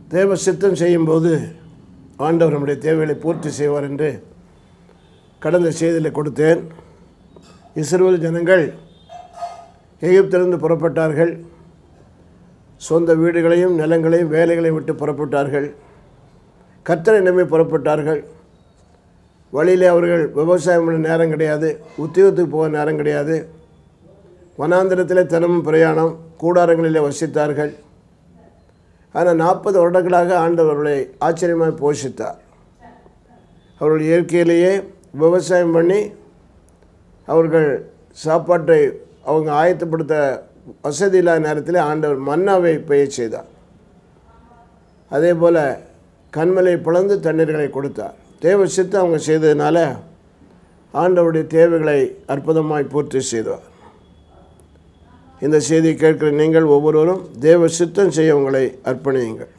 தேவ சித்தம் செய்யும்போது ஆண்டவர் நம்முடைய தேவைகளை பூர்த்தி செய்வார் என்று கடந்த செய்தியில் கொடுத்தேன் இஸ்ரேல் ஜனங்கள் எகிப்திலிருந்து புறப்பட்டார்கள் சொந்த வீடுகளையும் நிலங்களையும் வேலைகளையும் விட்டு புறப்பட்டார்கள் கத்தரை நம்பி புறப்பட்டார்கள் வழியிலே அவர்கள் விவசாயம் பண்ண நேரம் கிடையாது உத்தியோகத்துக்கு போக நேரம் கிடையாது வனாந்திரத்தில் தினமும் பிரயாணம் கூடாரங்களிலே வசித்தார்கள் ஆனால் நாற்பது வருடங்களாக ஆண்டவர்களை ஆச்சரியமாக போஷித்தார் அவர்கள் இயற்கையிலேயே விவசாயம் பண்ணி அவர்கள் சாப்பாட்டை அவங்க ஆயத்தப்படுத்த வசதி இல்லாத நேரத்தில் ஆண்டவர் மன்னாவை பெய்ய செய்தார் அதே போல் கண்மலை பிளந்து தண்ணீர்களை கொடுத்தார் தேவ சித்தம் அவங்க செய்ததுனால ஆண்டவருடைய தேவைகளை அற்புதமாய் பூர்த்தி செய்தார் இந்த செய்தியை கேட்கிற நீங்கள் ஒவ்வொருவரும் தேவ சித்தம் செய்ய உங்களை அர்ப்பணியுங்கள்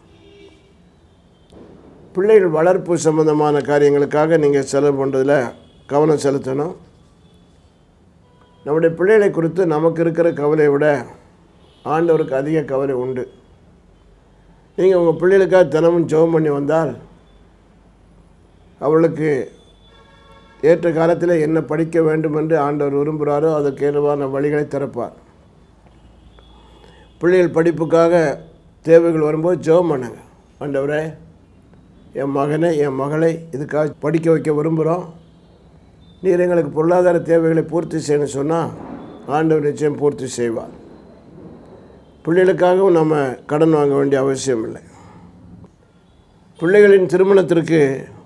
பிள்ளைகள் வளர்ப்பு சம்பந்தமான காரியங்களுக்காக நீங்கள் செலவு பண்ணுறதுல கவனம் செலுத்தணும் நம்முடைய பிள்ளைகளை குறித்து நமக்கு இருக்கிற கவலையை விட ஆண்டவருக்கு அதிக கவலை உண்டு நீங்கள் உங்கள் பிள்ளைகளுக்காக தினமும் ஜெபம் பண்ணி வந்தால் அவளுக்கு ஏற்ற காலத்தில் என்ன படிக்க வேண்டும் என்று ஆண்டவர் விரும்புகிறாரோ அதற்கு ஏதுவான வழிகளை திறப்பார் பிள்ளைகள் படிப்புக்காக தேவைகள் வரும்போது ஜெபம் பண்ணுங்க ஆண்டவரே என் மகனை என் மகளை இதுக்காக படிக்க வைக்க விரும்புகிறோம் நீர் எங்களுக்கு பொருளாதார தேவைகளை பூர்த்தி செய்யணும்னு சொன்னால் ஆண்டவர் நிச்சயம் பூர்த்தி செய்வார் பிள்ளைகளுக்காகவும் நம்ம கடன் வாங்க வேண்டிய அவசியம் இல்லை பிள்ளைகளின் திருமணத்திற்கு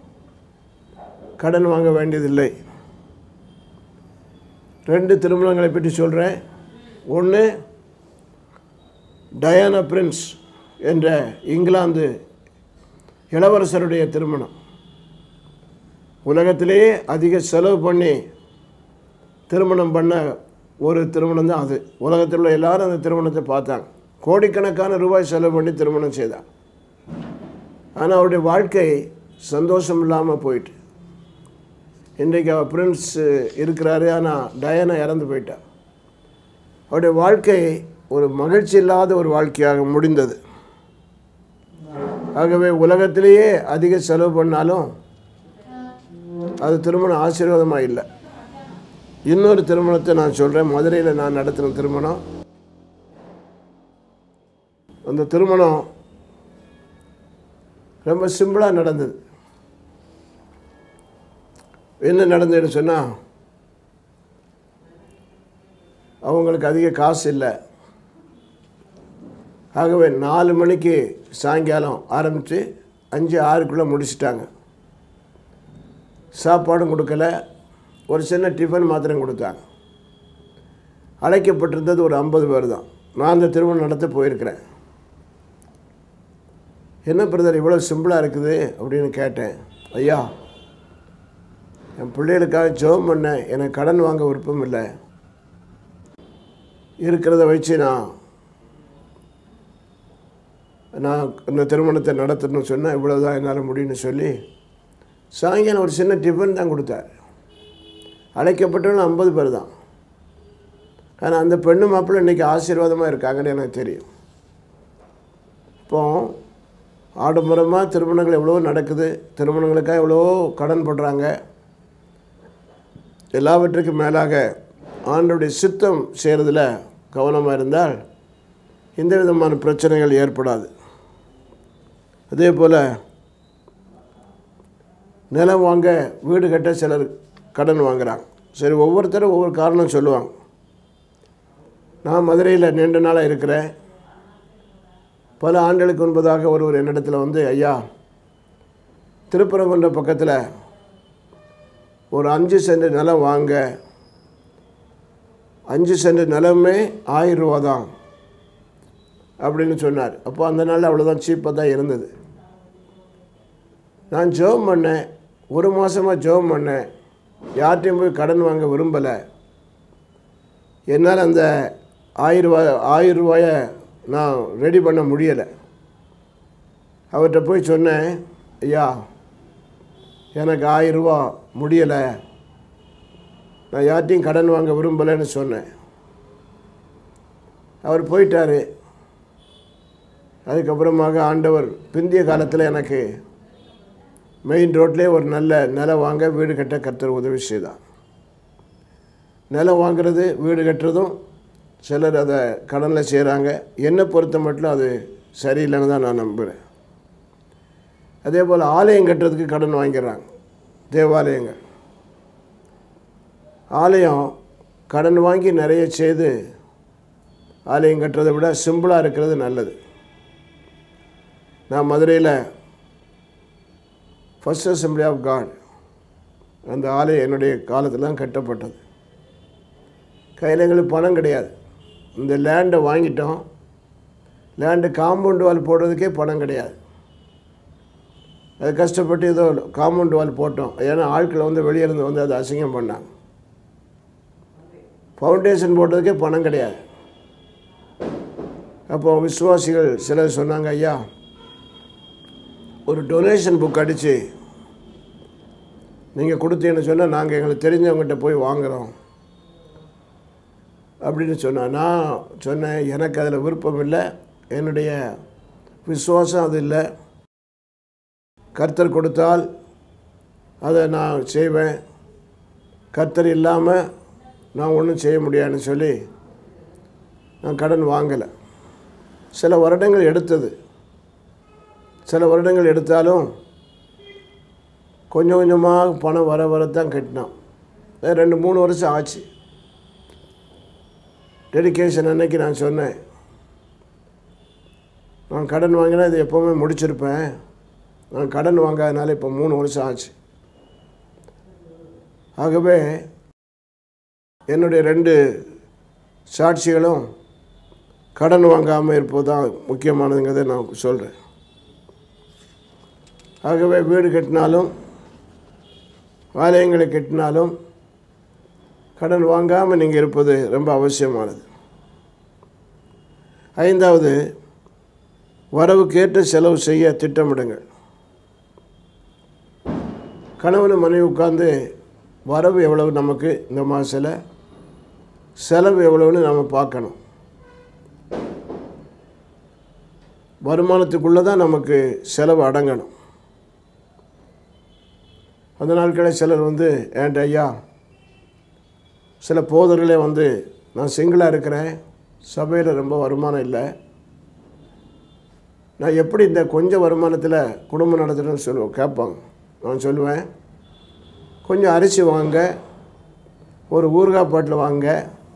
கடன் வாங்க வேண்டியதில்லை ரெண்டு திருமணங்களை பற்றி சொல்கிறேன் ஒன்று டயானா பிரின்ஸ் என்ற இங்கிலாந்து இளவரசருடைய திருமணம் உலகத்திலேயே அதிக செலவு பண்ணி திருமணம் பண்ண ஒரு திருமணம் தான் அது உலகத்தில் உள்ள எல்லாரும் அந்த திருமணத்தை பார்த்தாங்க கோடிக்கணக்கான ரூபாய் செலவு பண்ணி திருமணம் செய்தார் ஆனால் அவருடைய வாழ்க்கை சந்தோஷம் இல்லாமல் போயிட்டு இன்றைக்கு அவர் பிரின்ஸ் இருக்கிறாரு ஆனால் டயானா இறந்து போயிட்டார் அவருடைய வாழ்க்கை ஒரு மகிழ்ச்சி இல்லாத ஒரு வாழ்க்கையாக முடிந்தது ஆகவே உலகத்திலேயே அதிக செலவு பண்ணாலும் அது திருமணம் ஆசீர்வாதமாக இல்லை இன்னொரு திருமணத்தை நான் சொல்கிறேன் மதுரையில் நான் நடத்தின திருமணம் அந்த திருமணம் ரொம்ப சிம்பிளாக நடந்தது என்ன நடந்ததுன்னு சொன்னால் அவங்களுக்கு அதிக காசு இல்லை ஆகவே நாலு மணிக்கு சாயங்காலம் ஆரம்பித்து அஞ்சு ஆறுக்குள்ளே முடிச்சிட்டாங்க சாப்பாடும் கொடுக்கல ஒரு சின்ன டிஃபன் மாத்திரம் கொடுத்தாங்க அழைக்கப்பட்டிருந்தது ஒரு ஐம்பது பேர் தான் நான் அந்த திருமணம் நடத்த போயிருக்கிறேன் என்ன பிரதர் இவ்வளோ சிம்பிளாக இருக்குது அப்படின்னு கேட்டேன் ஐயா என் பிள்ளைகளுக்காக ஜெபம் பண்ணேன் எனக்கு கடன் வாங்க விருப்பம் இல்லை இருக்கிறத வச்சு நான் நான் இந்த திருமணத்தை நடத்தணும்னு சொன்னால் இவ்வளோ தான் என்னால் முடியும்னு சொல்லி சாயங்காலம் ஒரு சின்ன டிஃபன் தான் கொடுத்தார் அழைக்கப்பட்டவங்க ஐம்பது பேர் தான் ஆனால் அந்த பெண்ணு மாப்பிள்ளை இன்றைக்கி ஆசீர்வாதமாக இருக்காங்கன்னு எனக்கு தெரியும் இப்போ ஆடம்பரமாக திருமணங்கள் எவ்வளோ நடக்குது திருமணங்களுக்காக எவ்வளோ கடன் போடுறாங்க எல்லாவற்றுக்கும் மேலாக ஆண்டுடைய சித்தம் செய்கிறதுல கவனமாக இருந்தால் எந்த விதமான பிரச்சனைகள் ஏற்படாது அதே போல் நிலம் வாங்க வீடு கட்ட சிலர் கடன் வாங்குறாங்க சரி ஒவ்வொருத்தரும் ஒவ்வொரு காரணம் சொல்லுவாங்க நான் மதுரையில் நீண்ட நாளாக இருக்கிறேன் பல ஆண்டுகளுக்கு முன்பதாக ஒருவர் என்னிடத்தில் வந்து ஐயா திருப்பரங்குன்ற பக்கத்தில் ஒரு அஞ்சு சென்ட் நிலம் வாங்க அஞ்சு சென்ட் நிலமே ஆயிரம் ரூபா தான் அப்படின்னு சொன்னார் அப்போ அந்த நாளில் அவ்வளோதான் சீப்பாக தான் இருந்தது நான் ஜெபம் பண்ணேன் ஒரு மாதமாக ஜெபம் பண்ணேன் யார்கிட்டையும் போய் கடன் வாங்க விரும்பலை என்னால் அந்த ஆயிரம் ரூபாய் ஆயிரம் ரூபாயை நான் ரெடி பண்ண முடியலை அவர்கிட்ட போய் சொன்னேன் ஐயா எனக்கு ஆயிரம் ரூபா முடியலை நான் யார்கிட்டையும் கடன் வாங்க விரும்பலைன்னு சொன்னேன் அவர் போயிட்டார் அதுக்கப்புறமாக ஆண்டவர் பிந்திய காலத்தில் எனக்கு மெயின் ரோட்லேயே ஒரு நல்ல நிலம் வாங்க வீடு கட்ட கர்த்தர் உதவி செய்தார் நிலம் வாங்குறது வீடு கட்டுறதும் சிலர் அதை கடனில் செய்கிறாங்க என்னை பொறுத்த மட்டும் அது சரியில்லைன்னு தான் நான் நம்புகிறேன் அதே போல் ஆலயம் கட்டுறதுக்கு கடன் வாங்கிடுறாங்க தேவாலயங்கள் ஆலயம் கடன் வாங்கி நிறைய செய்து ஆலயம் கட்டுறதை விட சிம்பிளாக இருக்கிறது நல்லது நான் மதுரையில் ஃபஸ்ட் அசம்பிளி ஆஃப் காட் அந்த ஆலயம் என்னுடைய காலத்தில் தான் கட்டப்பட்டது கையில் எங்களுக்கு பணம் கிடையாது இந்த லேண்டை வாங்கிட்டோம் லேண்டு காம்பவுண்ட் வால் போடுறதுக்கே பணம் கிடையாது அது கஷ்டப்பட்டு ஏதோ காம்பவுண்ட் வால் போட்டோம் ஏன்னா ஆட்களை வந்து வெளியே இருந்து வந்து அதை அசிங்கம் பண்ணாங்க ஃபவுண்டேஷன் போட்டதுக்கே பணம் கிடையாது அப்போ விசுவாசிகள் சிலர் சொன்னாங்க ஐயா ஒரு டொனேஷன் புக் அடித்து நீங்கள் கொடுத்தீங்கன்னு சொன்னால் நாங்கள் எங்களுக்கு தெரிஞ்சவங்ககிட்ட போய் வாங்குகிறோம் அப்படின்னு சொன்னேன் நான் சொன்னேன் எனக்கு அதில் விருப்பம் இல்லை என்னுடைய விசுவாசம் அது இல்லை கர்த்தர் கொடுத்தால் அதை நான் செய்வேன் கர்த்தர் இல்லாமல் நான் ஒன்றும் செய்ய முடியாதுன்னு சொல்லி நான் கடன் வாங்கலை சில வருடங்கள் எடுத்தது சில வருடங்கள் எடுத்தாலும் கொஞ்சம் கொஞ்சமாக பணம் வர வரத்தான் கட்டினான் அது ரெண்டு மூணு வருஷம் ஆச்சு டெடிகேஷன் அன்னைக்கு நான் சொன்னேன் நான் கடன் வாங்கினா இது எப்போவுமே முடிச்சிருப்பேன் நான் கடன் வாங்காதனால இப்போ மூணு வருஷம் ஆச்சு ஆகவே என்னுடைய ரெண்டு சாட்சிகளும் கடன் வாங்காமல் இருப்பது தான் முக்கியமானதுங்கிறத நான் சொல்கிறேன் ஆகவே வீடு கட்டினாலும் ஆலயங்களை கட்டினாலும் கடன் வாங்காமல் நீங்கள் இருப்பது ரொம்ப அவசியமானது ஐந்தாவது வரவுக்கேற்ற செலவு செய்ய திட்டமிடுங்கள் கணவன் மனைவி உட்காந்து வரவு எவ்வளவு நமக்கு இந்த மாதத்தில் செலவு எவ்வளவுன்னு நம்ம பார்க்கணும் வருமானத்துக்குள்ளே தான் நமக்கு செலவு அடங்கணும் அந்த நாட்களில் சிலர் வந்து ஏன்ட்ட ஐயா சில போதர்களே வந்து நான் சிங்கிளாக இருக்கிறேன் சபையில் ரொம்ப வருமானம் இல்லை நான் எப்படி இந்த கொஞ்சம் வருமானத்தில் குடும்பம் நடத்துகிறேன்னு சொல்லுவோம் கேட்பாங்க நான் சொல்லுவேன் கொஞ்சம் அரிசி வாங்க ஒரு ஊறுகாய் பாட்டில் வாங்க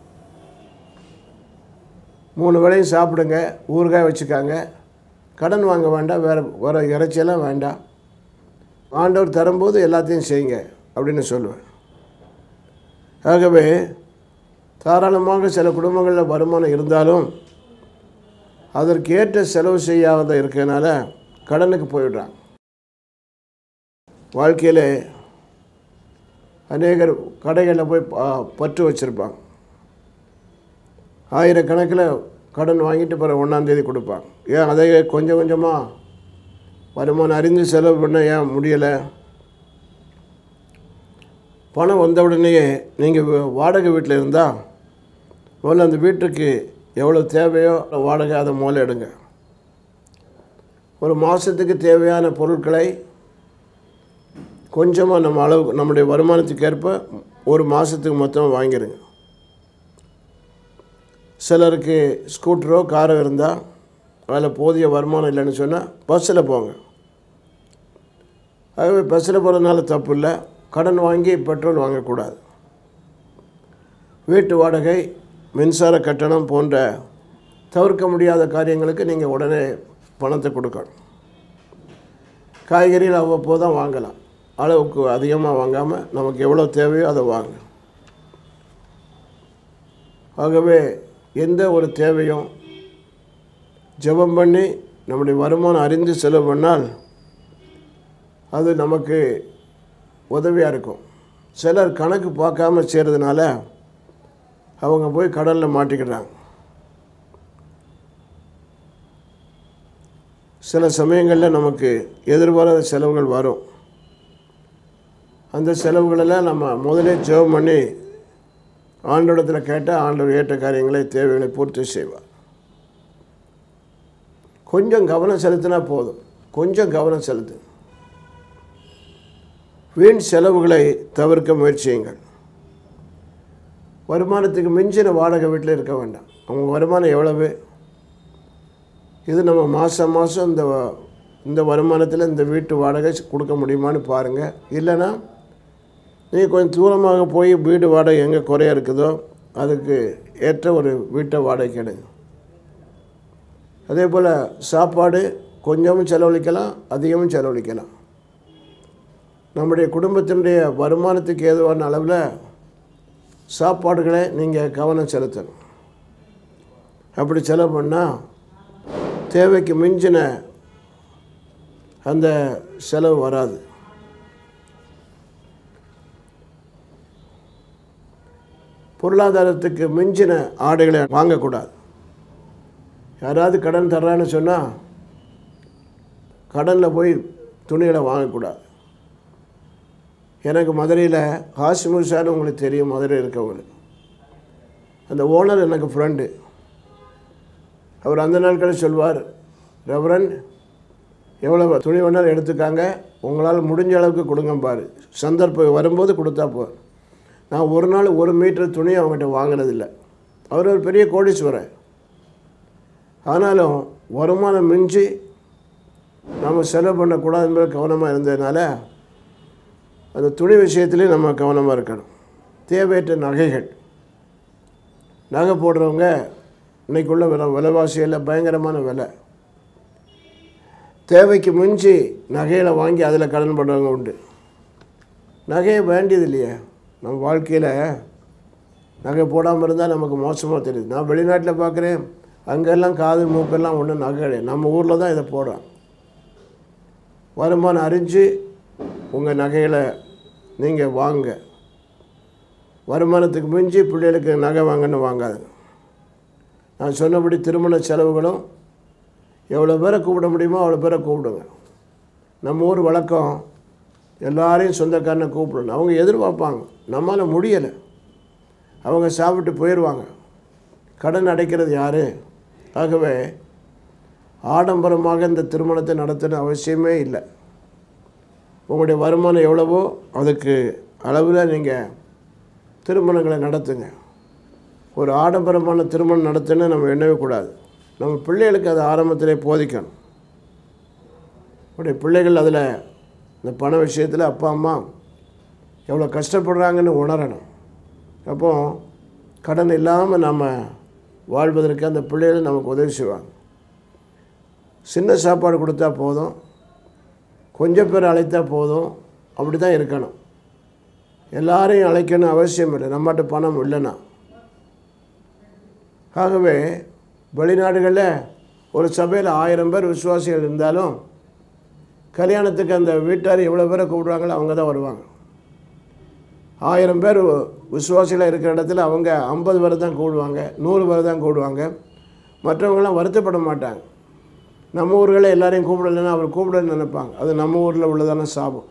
மூணு வேளையும் சாப்பிடுங்க ஊறுகாய் வச்சுக்காங்க கடன் வாங்க வேண்டாம் வேறு வர இறைச்சியெல்லாம் வேண்டாம் ஆண்டவர் தரும்போது எல்லாத்தையும் செய்யுங்க அப்படின்னு சொல்லுவேன் ஆகவே தாராளமாக சில குடும்பங்களில் வருமானம் இருந்தாலும் அதற்கு ஏற்ற செலவு செய்யாத இருக்கிறதுனால கடனுக்கு போயிடுறாங்க வாழ்க்கையில் அநேகர் கடைகளில் போய் ப- பற்று வச்சுருப்பாங்க ஆயிரக்கணக்கில் கடன் வாங்கிட்டு பிறகு ஒன்றாந்தேதி கொடுப்பாங்க ஏன் அதை கொஞ்சம் கொஞ்சமாக வருமானம் அறிந்து செலவு பண்ண ஏன் முடியலை பணம் வந்த உடனேயே நீங்கள் வாடகை வீட்டில் இருந்தால் முதல்ல அந்த வீட்டுக்கு எவ்வளோ தேவையோ வாடகை அதை முதல்ல எடுங்க ஒரு மாதத்துக்கு தேவையான பொருட்களை கொஞ்சமாக நம்ம அளவு நம்முடைய வருமானத்துக்கு ஏற்ப ஒரு மாதத்துக்கு மொத்தமாக வாங்கிடுங்க சிலருக்கு ஸ்கூட்டரோ காரோ இருந்தால் அதில் போதிய வருமானம் இல்லைன்னு சொன்னால் பஸ்ஸில் போங்க ஆகவே பஸ்ஸில் போகிறதுனால தப்பு இல்லை கடன் வாங்கி பெட்ரோல் வாங்கக்கூடாது வீட்டு வாடகை மின்சார கட்டணம் போன்ற தவிர்க்க முடியாத காரியங்களுக்கு நீங்கள் உடனே பணத்தை கொடுக்கணும் காய்கறிகள் அவ்வப்போது தான் வாங்கலாம் அளவுக்கு அதிகமாக வாங்காமல் நமக்கு எவ்வளோ தேவையோ அதை வாங்க ஆகவே எந்த ஒரு தேவையும் ஜெபம் பண்ணி நம்முடைய வருமானம் அறிந்து செலவு பண்ணால் அது நமக்கு உதவியாக இருக்கும் சிலர் கணக்கு பார்க்காம செய்கிறதுனால அவங்க போய் கடலில் மாட்டிக்கிறாங்க சில சமயங்களில் நமக்கு எதிர்பாராத செலவுகள் வரும் அந்த செலவுகளெல்லாம் நம்ம முதலே ஜெபம் பண்ணி ஆண்டோடத்தில் கேட்டால் ஆண்டவர் ஏற்ற காரியங்களை தேவைகளை பூர்த்தி செய்வார் கொஞ்சம் கவனம் செலுத்தினா போதும் கொஞ்சம் கவனம் செலுத்து வீண் செலவுகளை தவிர்க்க முயற்சியுங்கள் வருமானத்துக்கு மிஞ்சின வாடகை வீட்டில் இருக்க வேண்டாம் அவங்க வருமானம் எவ்வளவு இது நம்ம மாதம் மாதம் இந்த வ- இந்த வருமானத்தில் இந்த வீட்டு வாடகை கொடுக்க முடியுமான்னு பாருங்கள் இல்லைன்னா நீங்கள் கொஞ்சம் தூரமாக போய் வீடு வாடகை எங்கே குறைய இருக்குதோ அதுக்கு ஏற்ற ஒரு வீட்டை வாடகை எடுங்க அதே போல் சாப்பாடு கொஞ்சமும் செலவழிக்கலாம் அதிகமும் செலவழிக்கலாம் நம்முடைய குடும்பத்தினுடைய வருமானத்துக்கு ஏதுவான அளவில் சாப்பாடுகளை நீங்கள் கவனம் செலுத்தணும் அப்படி செலவு பண்ணால் தேவைக்கு மிஞ்சின அந்த செலவு வராது பொருளாதாரத்துக்கு மிஞ்சின ஆடைகளை வாங்கக்கூடாது யாராவது கடன் தர்றான்னு சொன்னால் கடனில் போய் துணிகளை வாங்கக்கூடாது எனக்கு மதுரையில் ஹாசிமுர் சார் உங்களுக்கு தெரியும் மதுரை இருக்கவங்களுக்கு அந்த ஓனர் எனக்கு ஃப்ரெண்டு அவர் அந்த நாட்களில் சொல்வார் ரெவரன் எவ்வளோ துணி வேணாலும் எடுத்துக்காங்க உங்களால் முடிஞ்ச அளவுக்கு கொடுங்க பாரு சந்தர்ப்பம் வரும்போது கொடுத்தா போதும் நான் ஒரு நாள் ஒரு மீட்டர் துணி அவங்ககிட்ட வாங்கினதில்லை அவர் ஒரு பெரிய கோடீஸ்வரர் ஆனாலும் வருமானம் மிஞ்சி நம்ம செலவு பண்ணக்கூடாது என்பது கவனமாக இருந்ததுனால அந்த துணி விஷயத்துலேயும் நம்ம கவனமாக இருக்கணும் தேவையற்ற நகைகள் நகை போடுறவங்க இன்னைக்குள்ள விலை விலைவாசியில் பயங்கரமான விலை தேவைக்கு மிஞ்சி நகைகளை வாங்கி அதில் கடன் பண்ணுறவங்க உண்டு நகையை வேண்டியது இல்லையே நம்ம வாழ்க்கையில் நகை போடாமல் இருந்தால் நமக்கு மோசமாக தெரியுது நான் வெளிநாட்டில் பார்க்குறேன் அங்கெல்லாம் காது மூக்கெல்லாம் ஒன்றும் நகை கிடையாது நம்ம ஊரில் தான் இதை போடுறோம் வருமானம் அறிஞ்சு உங்கள் நகைகளை நீங்கள் வாங்க வருமானத்துக்கு மிஞ்சி பிள்ளைகளுக்கு நகை வாங்கன்னு வாங்காதுங்க நான் சொன்னபடி திருமண செலவுகளும் எவ்வளோ பேரை கூப்பிட முடியுமோ அவ்வளோ பேரை கூப்பிடுங்க நம்ம ஊர் வழக்கம் எல்லாரையும் சொந்தக்காரனை கூப்பிடணும் அவங்க எதிர்பார்ப்பாங்க நம்மளால் முடியலை அவங்க சாப்பிட்டு போயிடுவாங்க கடன் அடைக்கிறது யார் ஆகவே ஆடம்பரமாக இந்த திருமணத்தை நடத்தணும் அவசியமே இல்லை உங்களுடைய வருமானம் எவ்வளவோ அதுக்கு அளவில் நீங்கள் திருமணங்களை நடத்துங்க ஒரு ஆடம்பரமான திருமணம் நடத்தணும்னு நம்ம எண்ணவே கூடாது நம்ம பிள்ளைகளுக்கு அதை ஆரம்பத்திலே போதிக்கணும் உடைய பிள்ளைகள் அதில் இந்த பண விஷயத்தில் அப்பா அம்மா எவ்வளோ கஷ்டப்படுறாங்கன்னு உணரணும் அப்போ கடன் இல்லாமல் நம்ம வாழ்வதற்கு அந்த பிள்ளைகள் நமக்கு உதவி செய்வாங்க சின்ன சாப்பாடு கொடுத்தா போதும் கொஞ்சம் பேர் அழைத்தா போதும் அப்படி தான் இருக்கணும் எல்லாரையும் அழைக்கணும் அவசியம் இல்லை நம்மகிட்ட பணம் இல்லைன்னா ஆகவே வெளிநாடுகளில் ஒரு சபையில் ஆயிரம் பேர் விசுவாசிகள் இருந்தாலும் கல்யாணத்துக்கு அந்த வீட்டார் எவ்வளோ பேரை கூப்பிடுவாங்களோ அவங்க தான் வருவாங்க ஆயிரம் பேர் விசுவாசிகளாக இருக்கிற இடத்துல அவங்க ஐம்பது பேரை தான் கூடுவாங்க நூறு பேரை தான் கூடுவாங்க மற்றவங்களாம் வருத்தப்பட மாட்டாங்க நம்ம ஊர்களில் எல்லாரையும் கூப்பிடலைன்னா அவர் கூப்பிடன்னு நினைப்பாங்க அது நம்ம ஊரில் உள்ளதான சாபம்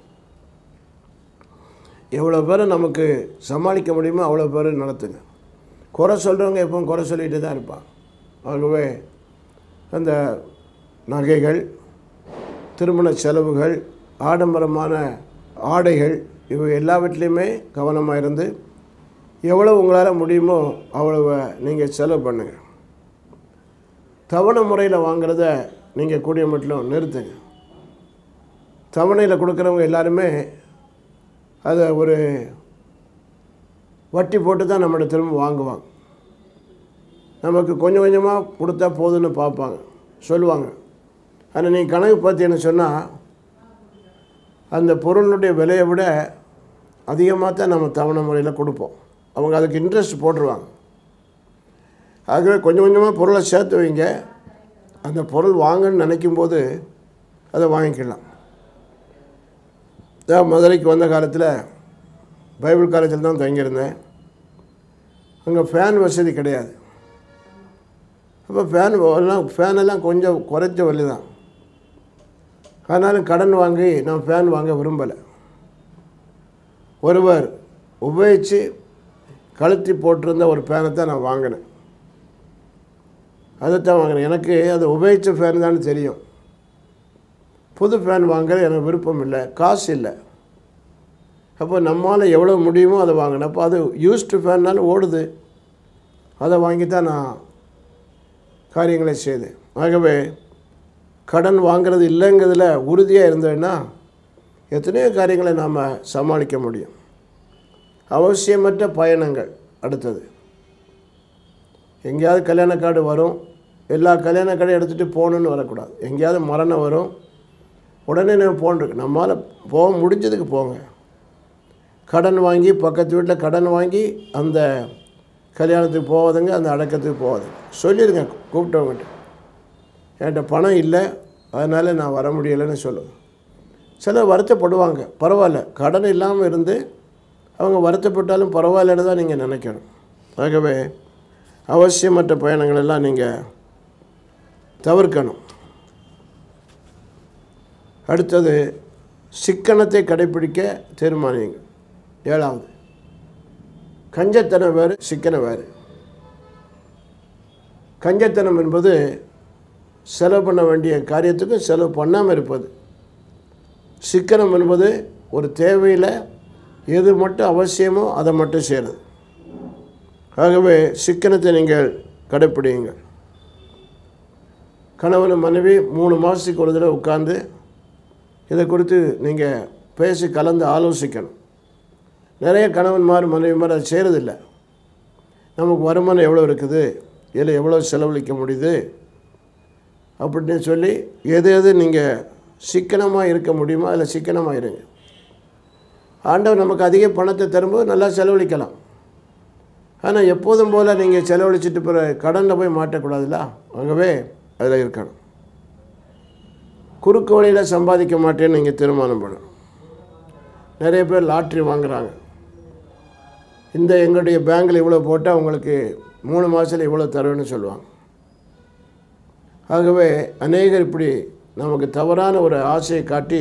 எவ்வளோ பேரை நமக்கு சமாளிக்க முடியுமோ அவ்வளோ பேர் நடத்துங்க குறை சொல்கிறவங்க எப்பவும் குறை சொல்லிட்டு தான் இருப்பாங்க ஆகவே அந்த நகைகள் திருமண செலவுகள் ஆடம்பரமான ஆடைகள் இவை எல்லாவற்றிலையுமே கவனமாக இருந்து எவ்வளோ உங்களால் முடியுமோ அவ்வளவு நீங்கள் செலவு பண்ணுங்கள் தவணை முறையில் வாங்குறத நீங்கள் கூடிய மட்டும் நிறுத்துங்க தவணையில் கொடுக்குறவங்க எல்லாருமே அதை ஒரு வட்டி போட்டு தான் நம்மகிட்ட திரும்ப வாங்குவாங்க நமக்கு கொஞ்சம் கொஞ்சமாக கொடுத்தா போதும்னு பார்ப்பாங்க சொல்லுவாங்க ஆனால் நீ கணக்கு பார்த்தீங்கன்னு சொன்னால் அந்த பொருளுடைய விலையை விட அதிகமாக தான் நம்ம தவணை முறையில் கொடுப்போம் அவங்க அதுக்கு இன்ட்ரெஸ்ட் போட்டுருவாங்க ஆகவே கொஞ்சம் கொஞ்சமாக பொருளை சேர்த்து வைங்க அந்த பொருள் வாங்கன்னு நினைக்கும் போது அதை வாங்கிக்கலாம் நான் மதுரைக்கு வந்த காலத்தில் பைபிள் காலேஜில் தான் தங்கியிருந்தேன் அங்கே ஃபேன் வசதி கிடையாது அப்போ ஃபேன் எல்லாம் ஃபேன் எல்லாம் கொஞ்சம் குறைஞ்ச வழி தான் ஆனாலும் கடன் வாங்கி நான் ஃபேன் வாங்க விரும்பலை ஒருவர் உபயோகித்து கழுத்தி போட்டிருந்த ஒரு ஃபேனை தான் நான் வாங்கினேன் அதைத்தான் வாங்குறேன் எனக்கு அது உபயோகித்த ஃபேன் தான் தெரியும் புது ஃபேன் வாங்குறது எனக்கு விருப்பம் இல்லை காசு இல்லை அப்போ நம்மால் எவ்வளோ முடியுமோ அதை வாங்கினேன் அப்போ அது யூஸ்டு ஃபேன்னாலும் ஓடுது அதை வாங்கி தான் நான் காரியங்களை செய்தேன் ஆகவே கடன் வாங்கிறது இல்லைங்கிறதுல உறுதியாக இருந்ததுன்னா எத்தனையோ காரியங்களை நாம் சமாளிக்க முடியும் அவசியமற்ற பயணங்கள் அடுத்தது எங்கேயாவது கல்யாண கார்டு வரும் எல்லா கல்யாண கார்டையும் எடுத்துகிட்டு போகணுன்னு வரக்கூடாது எங்கேயாவது மரணம் வரும் உடனே நம்ம போன்றிருக்கு நம்மால் போக முடிஞ்சதுக்கு போங்க கடன் வாங்கி பக்கத்து வீட்டில் கடன் வாங்கி அந்த கல்யாணத்துக்கு போவதுங்க அந்த அடக்கத்துக்கு போவதுங்க சொல்லிடுங்க கூப்பிட்டவங்ககிட்ட என்கிட்ட பணம் இல்லை அதனால் நான் வர முடியலைன்னு சொல்லுவேன் சிலர் வருத்தப்படுவாங்க பரவாயில்ல கடன் இல்லாமல் இருந்து அவங்க வருத்தப்பட்டாலும் பரவாயில்லன்னு தான் நீங்கள் நினைக்கணும் ஆகவே அவசியமற்ற பயணங்கள் எல்லாம் நீங்கள் தவிர்க்கணும் அடுத்தது சிக்கனத்தை கடைப்பிடிக்க தீர்மானியுங்கள் ஏழாவது கஞ்சத்தனம் வேறு சிக்கனம் வேறு கஞ்சத்தனம் என்பது செலவு பண்ண வேண்டிய காரியத்துக்கும் செலவு பண்ணாமல் இருப்பது சிக்கனம் என்பது ஒரு தேவையில் எது மட்டும் அவசியமோ அதை மட்டும் செய்கிறது ஆகவே சிக்கனத்தை நீங்கள் கடைப்பிடியுங்கள் கணவன் மனைவி மூணு மாதத்துக்கு ஒரு தடவை உட்காந்து இதை குறித்து நீங்கள் பேசி கலந்து ஆலோசிக்கணும் நிறைய கணவன்மார் மனைவிமார் அதை செய்கிறதில்ல நமக்கு வருமானம் எவ்வளோ இருக்குது இதில் எவ்வளோ செலவழிக்க முடியுது அப்படின்னு சொல்லி எது எது நீங்கள் சிக்கனமாக இருக்க முடியுமோ அதில் சிக்கனமாக இருங்க ஆண்டவர் நமக்கு அதிக பணத்தை தரும்போது நல்லா செலவழிக்கலாம் ஆனால் எப்போதும் போல் நீங்கள் செலவழிச்சிட்டு பிற கடனில் போய் மாட்டக்கூடாதுல்ல ஆகவே அதில் இருக்கணும் குறுக்கு வழியில் சம்பாதிக்க மாட்டேன்னு நீங்கள் தீர்மானம் பண்ணணும் நிறைய பேர் லாட்ரி வாங்குகிறாங்க இந்த எங்களுடைய பேங்கில் இவ்வளோ போட்டால் உங்களுக்கு மூணு மாதத்தில் இவ்வளோ தருவேன்னு சொல்லுவாங்க ஆகவே அநேகர் இப்படி நமக்கு தவறான ஒரு ஆசையை காட்டி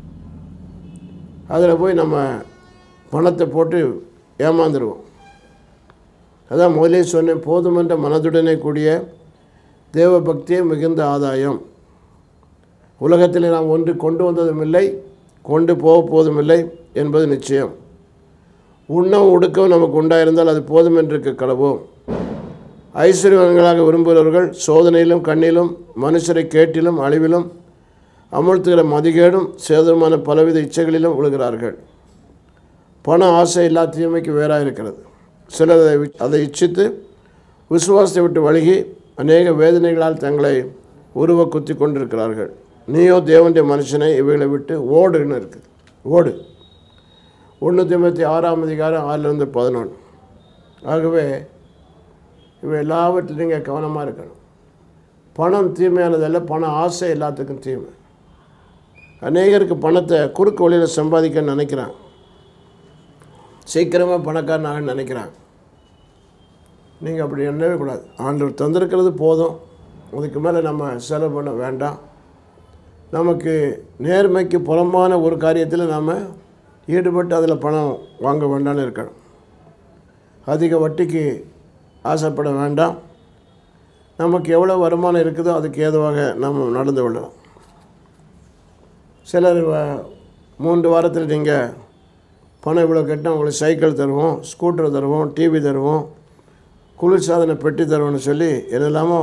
அதில் போய் நம்ம பணத்தை போட்டு ஏமாந்துருவோம் அதான் முதலே சொன்னேன் போதுமென்ற மனதுடனே கூடிய தேவ பக்தியே மிகுந்த ஆதாயம் உலகத்தில் நாம் ஒன்று கொண்டு வந்ததும் இல்லை கொண்டு போக போதும் இல்லை என்பது நிச்சயம் உண்ணவும் உடுக்கவும் நமக்கு உண்டாயிருந்தால் அது போதும் என்று இருக்க கடவோம் ஐஸ்வர்யவன்களாக விரும்புகிறவர்கள் சோதனையிலும் கண்ணிலும் மனுஷரை கேட்டிலும் அழிவிலும் அமர்த்துகிற மதிகேடும் சேதமான பலவித இச்சைகளிலும் விழுகிறார்கள் பண ஆசை எல்லா தீமைக்கு வேறாக இருக்கிறது சிலர் அதை வி- அதை இச்சித்து விசுவாசத்தை விட்டு வழுகி அநேக வேதனைகளால் தங்களை உருவ குத்தி கொண்டிருக்கிறார்கள் நீயோ தேவனுடைய மனுஷனை இவைகளை விட்டு ஓடுன்னு இருக்குது ஓடு ஒன்று தொண்ணூற்றி ஆறாம் அதிகாரம் ஆறிலிருந்து பதினொன்று ஆகவே இவை எல்லாவற்றிலும் நீங்கள் கவனமாக இருக்கணும் பணம் தீமையானதல்ல பண ஆசை எல்லாத்துக்கும் தீமை அநேகருக்கு பணத்தை குறுக்கு வழியில் சம்பாதிக்க நினைக்கிறாங்க சீக்கிரமாக பணக்காரனாக நினைக்கிறாங்க நீங்கள் அப்படி எண்ணவே கூடாது ஆண்டவர் தந்திருக்கிறது போதும் அதுக்கு மேலே நம்ம செலவு பண்ண வேண்டாம் நமக்கு நேர்மைக்கு புறம்பான ஒரு காரியத்தில் நாம் ஈடுபட்டு அதில் பணம் வாங்க வேண்டாம்னு இருக்கணும் அதிக வட்டிக்கு ஆசைப்பட வேண்டாம் நமக்கு எவ்வளோ வருமானம் இருக்குதோ அதுக்கு ஏதுவாக நம்ம நடந்து கொள்ளலாம் சிலர் வ- மூன்று வாரத்தில் நீங்கள் பணம் இவ்வளோ கட்டினா உங்களுக்கு சைக்கிள் தருவோம் ஸ்கூட்டர் தருவோம் டிவி தருவோம் குளிர்சாதன பெட்டி தருவோம்னு சொல்லி என்னெல்லாமோ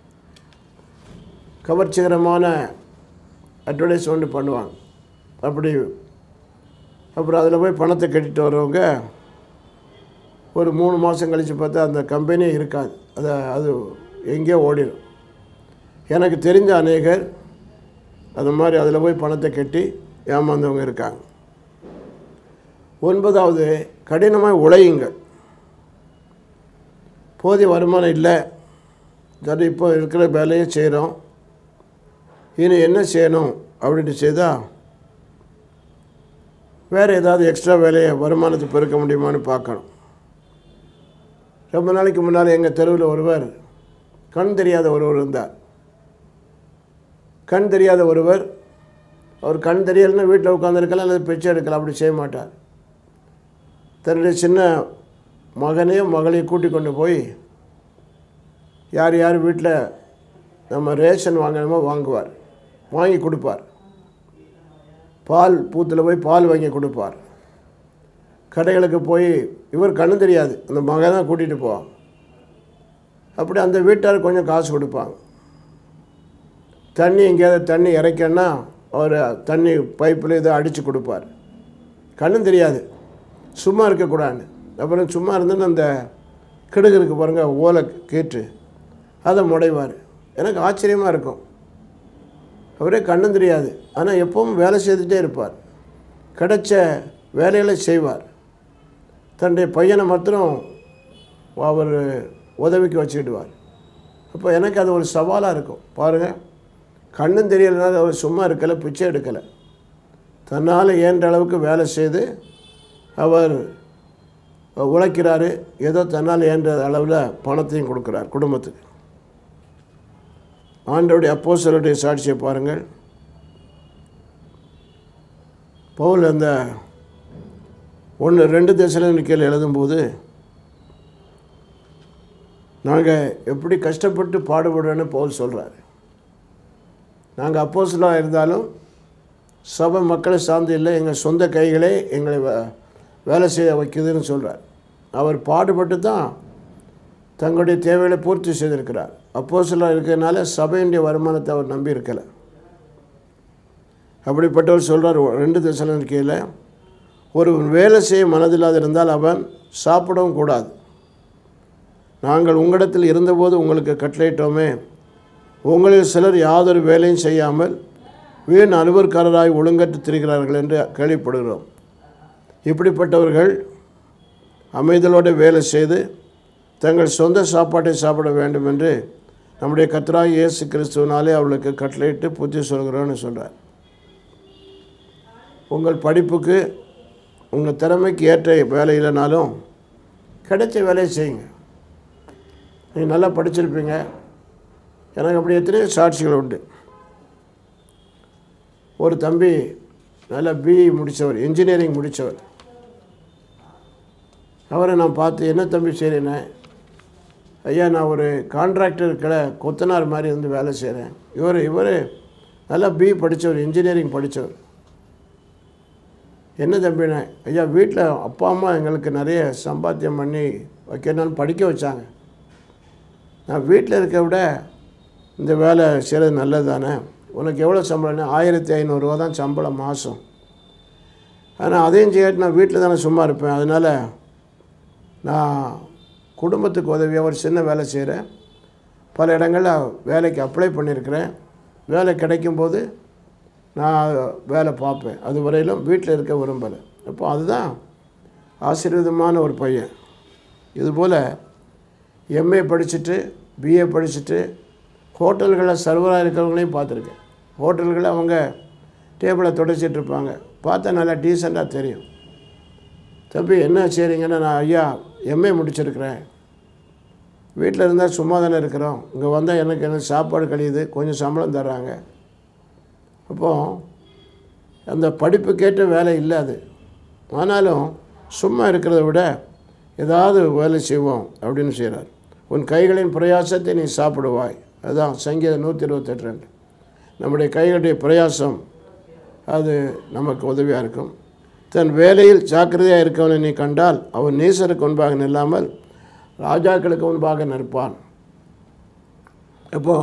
கவர்ச்சிகரமான அட்வர்டைஸ்மெண்ட் பண்ணுவாங்க அப்படி அப்புறம் அதில் போய் பணத்தை கட்டிட்டு வரவங்க ஒரு மூணு மாதம் கழித்து பார்த்தா அந்த கம்பெனியே இருக்காது அது அது எங்கேயோ ஓடிடும் எனக்கு தெரிஞ்ச அநேகர் அந்த மாதிரி அதில் போய் பணத்தை கட்டி ஏமாந்தவங்க இருக்காங்க ஒன்பதாவது கடினமாக உழையுங்கள் போதிய வருமானம் இல்லை சரி இப்போ இருக்கிற வேலையை செய்கிறோம் இனி என்ன செய்யணும் அப்படின்ட்டு செய்தால் வேறு ஏதாவது எக்ஸ்ட்ரா வேலையை வருமானத்தை பெருக்க முடியுமான்னு பார்க்கணும் ரொம்ப நாளைக்கு முன்னால் எங்கள் தெருவில் ஒருவர் கண் தெரியாத ஒருவர் இருந்தார் கண் தெரியாத ஒருவர் அவர் கண் தெரியலைன்னா வீட்டில் உட்காந்துருக்கலாம் அல்லது பிச்சை எடுக்கலாம் அப்படி செய்ய மாட்டார் தன்னுடைய சின்ன மகனையும் மகளையும் கூட்டி கொண்டு போய் யார் யார் வீட்டில் நம்ம ரேஷன் வாங்கணுமோ வாங்குவார் வாங்கி கொடுப்பார் பால் பூத்தில் போய் பால் வாங்கி கொடுப்பார் கடைகளுக்கு போய் இவர் கண்ணு தெரியாது அந்த மகன் தான் கூட்டிகிட்டு போவான் அப்படி அந்த வீட்டார் கொஞ்சம் காசு கொடுப்பாங்க தண்ணி எங்கேயாவது தண்ணி இறைக்கன்னா அவர் தண்ணி பைப்பில் இதை அடித்து கொடுப்பார் கண்ணும் தெரியாது சும்மா இருக்கக்கூடாது அப்புறம் சும்மா இருந்துன்னு அந்த கிடுகு இருக்கு பாருங்கள் ஓலை கேட்டு அதை முடைவார் எனக்கு ஆச்சரியமாக இருக்கும் அவரே கண்ணும் தெரியாது ஆனால் எப்பவும் வேலை செய்துகிட்டே இருப்பார் கிடைச்ச வேலைகளை செய்வார் தன்னுடைய பையனை மாத்திரம் அவர் உதவிக்கு வச்சுக்கிடுவார் அப்போ எனக்கு அது ஒரு சவாலாக இருக்கும் பாருங்கள் கண்ணும் தெரியலனால அவர் சும்மா இருக்கலை பிச்சை எடுக்கலை தன்னால் இயன்ற அளவுக்கு வேலை செய்து அவர் உழைக்கிறாரு ஏதோ தன்னால் இயன்ற அளவில் பணத்தையும் கொடுக்குறார் குடும்பத்துக்கு ஆண்டோடைய அப்போஸ்தலருடைய சாட்சியை பாருங்கள் பவுல் அந்த ஒன்று ரெண்டு தேசனிக்கையில் எழுதும்போது நாங்கள் எப்படி கஷ்டப்பட்டு பாடுபடுறோன்னு பவுல் சொல்கிறார் நாங்கள் அப்போஸ்தலாக இருந்தாலும் சபை மக்களை சார்ந்து இல்லை எங்கள் சொந்த கைகளே எங்களை வே- வேலை செய்ய வைக்குதுன்னு சொல்கிறார் அவர் பாடுபட்டு தான் தங்களுடைய தேவைகளை பூர்த்தி செய்திருக்கிறார் அப்போஸ்தலராக இருக்கிறதுனால சபையினுடைய வருமானத்தை அவர் நம்பி இருக்கலை அப்படிப்பட்டவர் சொல்கிறார் ரெண்டு தசனிக்கையில் ஒரு வேலை செய்ய மனதில்லாது இருந்தால் அவன் சாப்பிடவும் கூடாது நாங்கள் உங்களிடத்தில் இருந்தபோது உங்களுக்கு கட்டளையிட்டோமே உங்களில் சிலர் யாதொரு வேலையும் செய்யாமல் வீண் அலுவற்காரராய் ஒழுங்கற்று திரிகிறார்கள் என்று கேள்விப்படுகிறோம் இப்படிப்பட்டவர்கள் அமைதலோடு வேலை செய்து தங்கள் சொந்த சாப்பாட்டை சாப்பிட வேண்டும் என்று நம்முடைய கர்த்தராகிய இயேசு கிறிஸ்துவனாலே அவளுக்கு கட்டளையிட்டு புத்தி சொல்கிறோன்னு சொல்கிறார் உங்கள் படிப்புக்கு உங்கள் திறமைக்கு ஏற்ற வேலை இல்லைனாலும் கிடைச்ச வேலையை செய்யுங்க நீங்கள் நல்லா படிச்சிருப்பீங்க எனக்கு அப்படி எத்தனையோ சாட்சிகள் உண்டு ஒரு தம்பி நல்லா பிஇ முடித்தவர் இன்ஜினியரிங் முடித்தவர் அவரை நான் பார்த்து என்ன தம்பி செய்கிறேனே ஐயா நான் ஒரு கான்ட்ராக்டர் கடை கொத்தனார் மாதிரி வந்து வேலை செய்கிறேன் இவர் இவர் நல்லா பிஇ படித்தவர் இன்ஜினியரிங் படித்தவர் என்ன தம்பிண்ணே ஐயா வீட்டில் அப்பா அம்மா எங்களுக்கு நிறைய சம்பாத்தியம் பண்ணி வைக்கணும்னு படிக்க வச்சாங்க நான் வீட்டில் இருக்க விட இந்த வேலை செய்கிறது நல்லது தானே உனக்கு எவ்வளோ சம்பளம்னா ஆயிரத்தி ஐநூறுரூவா தான் சம்பளம் மாதம் ஆனால் அதையும் செய்யாட்டி நான் வீட்டில் தானே சும்மா இருப்பேன் அதனால் நான் குடும்பத்துக்கு உதவியாக ஒரு சின்ன வேலை செய்கிறேன் பல இடங்களில் வேலைக்கு அப்ளை பண்ணியிருக்கிறேன் வேலை கிடைக்கும்போது நான் வேலை பார்ப்பேன் அது வரையிலும் வீட்டில் இருக்க விரும்பலை அப்போ அதுதான் ஆசீர்வாதமான ஒரு பையன் இதுபோல் எம்ஏ படிச்சுட்டு பிஏ படிச்சுட்டு ஹோட்டல்களில் சர்வராக இருக்கிறவங்களையும் பார்த்துருக்கேன் ஹோட்டல்களில் அவங்க டேபிளை துடைச்சிட்டு இருப்பாங்க பார்த்தா நல்லா டீசெண்டாக தெரியும் தம்பி என்ன செய்கிறீங்கன்னா நான் ஐயா எம்ஏ முடிச்சிருக்கிறேன் வீட்டில் இருந்தால் சும்மா தானே இருக்கிறோம் இங்கே வந்தால் எனக்கு என்ன சாப்பாடு கழியுது கொஞ்சம் சம்பளம் தர்றாங்க அப்போது அந்த படிப்புக்கேற்ற வேலை இல்லை அது ஆனாலும் சும்மா இருக்கிறத விட ஏதாவது வேலை செய்வோம் அப்படின்னு செய்கிறார் உன் கைகளின் பிரயாசத்தை நீ சாப்பிடுவாய் அதுதான் சங்கீதம் நூற்றி இருபத்தெட்டு ரெண்டு நம்முடைய கைகளுடைய பிரயாசம் அது நமக்கு உதவியாக இருக்கும் தன் வேலையில் ஜாக்கிரதையாக இருக்கவனை நீ கண்டால் அவன் நேசருக்கு முன்பாக நில்லாமல் ராஜாக்களுக்கு முன்பாக நிற்பான் இப்போ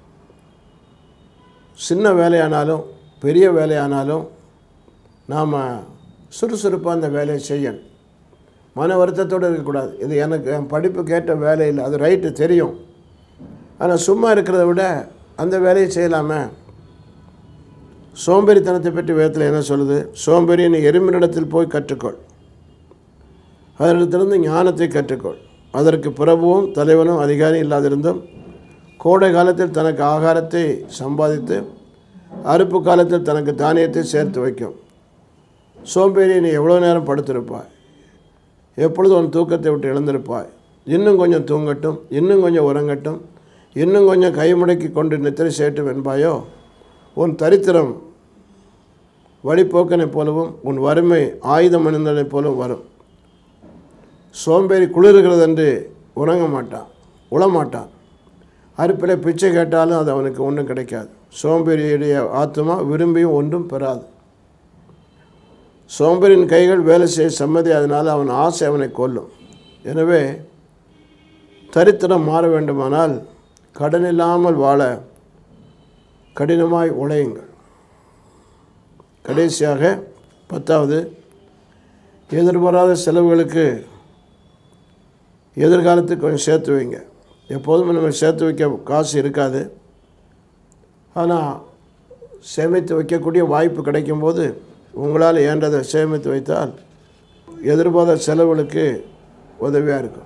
சின்ன வேலையானாலும் பெரிய வேலையானாலும் நாம் சுறுசுறுப்பாக அந்த வேலையை செய்யணும் மன வருத்தத்தோடு இருக்கக்கூடாது இது எனக்கு என் படிப்புக்கு ஏற்ற வேலை இல்லை அது ரைட்டு தெரியும் ஆனால் சும்மா இருக்கிறத விட அந்த வேலையை செய்யலாமே சோம்பேறித்தனத்தை பற்றி வேதத்தில் என்ன சொல்லுது சோம்பேறி நீ எறும்பினிடத்தில் போய் கற்றுக்கொள் அதனிடத்திலிருந்து ஞானத்தை கற்றுக்கொள் அதற்கு பிரபுவும் தலைவனும் அதிகாரி இல்லாதிருந்தும் கோடை காலத்தில் தனக்கு ஆகாரத்தை சம்பாதித்து அறுப்பு காலத்தில் தனக்கு தானியத்தை சேர்த்து வைக்கும் சோம்பேறி நீ எவ்வளோ நேரம் படுத்திருப்பாய் எப்பொழுது உன் தூக்கத்தை விட்டு எழுந்திருப்பாய் இன்னும் கொஞ்சம் தூங்கட்டும் இன்னும் கொஞ்சம் உறங்கட்டும் இன்னும் கொஞ்சம் கை முடக்கி கொண்டு நித்திரை சேட்டும் என்பாயோ உன் தரித்திரம் வழிப்போக்கனைப் போலவும் உன் வறுமை ஆயுதம் அணிந்தனைப் போலவும் வரும் சோம்பேறி குளிர்கிறது என்று உறங்க மாட்டான் உளமாட்டான் அறுப்பில் பிச்சை கேட்டாலும் அது அவனுக்கு ஒன்றும் கிடைக்காது சோம்பேறியுடைய ஆத்மா விரும்பியும் ஒன்றும் பெறாது சோம்பேறியின் கைகள் வேலை செய்ய சம்மதி அதனால் அவன் ஆசை அவனை கொல்லும் எனவே தரித்திரம் மாற வேண்டுமானால் கடன் இல்லாமல் வாழ கடினமாய் உழையுங்கள் கடைசியாக பத்தாவது எதிர்பாராத செலவுகளுக்கு எதிர்காலத்துக்கு கொஞ்சம் சேர்த்து வைங்க எப்போதும் நம்ம சேர்த்து வைக்க காசு இருக்காது ஆனால் சேமித்து வைக்கக்கூடிய வாய்ப்பு கிடைக்கும்போது உங்களால் ஏன்றதை சேமித்து வைத்தால் எதிர்பாராத செலவுகளுக்கு உதவியாக இருக்கும்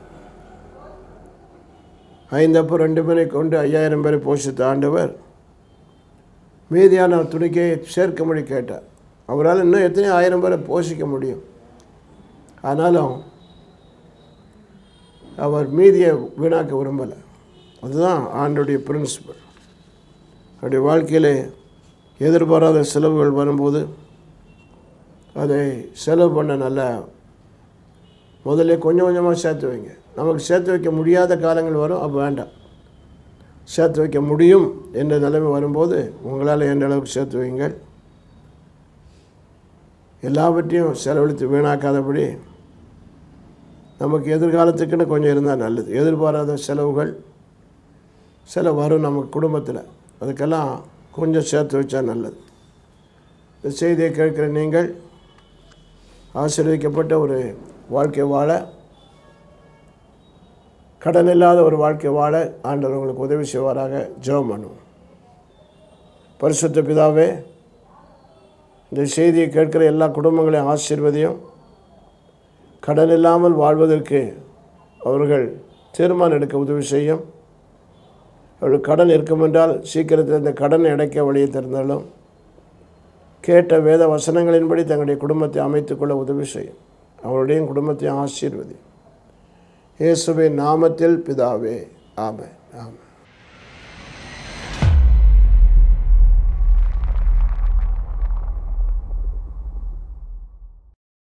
ஐந்தப்போ ரெண்டு பேரை கொண்டு ஐயாயிரம் பேரை போஷித்த ஆண்டவர் மீதியான துணிக்கையை சேர்க்கும்படி கேட்டார் அவரால் இன்னும் எத்தனையோ ஆயிரம் பேரை போஷிக்க முடியும் ஆனாலும் அவர் மீதியை வீணாக்க விரும்பலை அதுதான் ஆண்டுடைய பிரின்சிபல் அவருடைய வாழ்க்கையில் எதிர்பாராத செலவுகள் வரும்போது அதை செலவு பண்ண நல்லா முதல்ல கொஞ்சம் கொஞ்சமாக சேர்த்து வைங்க நமக்கு சேர்த்து வைக்க முடியாத காலங்கள் வரும் அப்போ வேண்டாம் சேர்த்து வைக்க முடியும் என்ற நிலைமை வரும்போது உங்களால் எந்த அளவுக்கு சேர்த்து வைங்கள் எல்லாவற்றையும் செலவழித்து வீணாக்காதபடி நமக்கு எதிர்காலத்துக்குன்னு கொஞ்சம் இருந்தால் நல்லது எதிர்பாராத செலவுகள் சில வரும் நமக்கு குடும்பத்தில் அதுக்கெல்லாம் கொஞ்சம் சேர்த்து வச்சா நல்லது இந்த செய்தியை கேட்குற நீங்கள் ஆசீர்வதிக்கப்பட்ட ஒரு வாழ்க்கை வாழ கடன் இல்லாத ஒரு வாழ்க்கை வாழ ஆண்டவர் உங்களுக்கு உதவி செய்வாராக ஜெபம் பண்ணுவோம் பரிசுத்த பிதாவே இந்த செய்தியை கேட்கிற எல்லா குடும்பங்களையும் ஆசீர்வதியும் கடன் இல்லாமல் வாழ்வதற்கு அவர்கள் தீர்மானம் எடுக்க உதவி செய்யும் அவர்கள் கடன் இருக்கும் என்றால் சீக்கிரத்தில் இந்த கடனை அடைக்க வழியை திறந்தாலும் கேட்ட வேத வசனங்களின்படி தங்களுடைய குடும்பத்தை அமைத்துக்கொள்ள உதவி செய்யும் அவருடைய குடும்பத்தை ஆசீர்வதி இயேசுவின் நாமத்தில் பிதாவே ஆமென் ஆமென்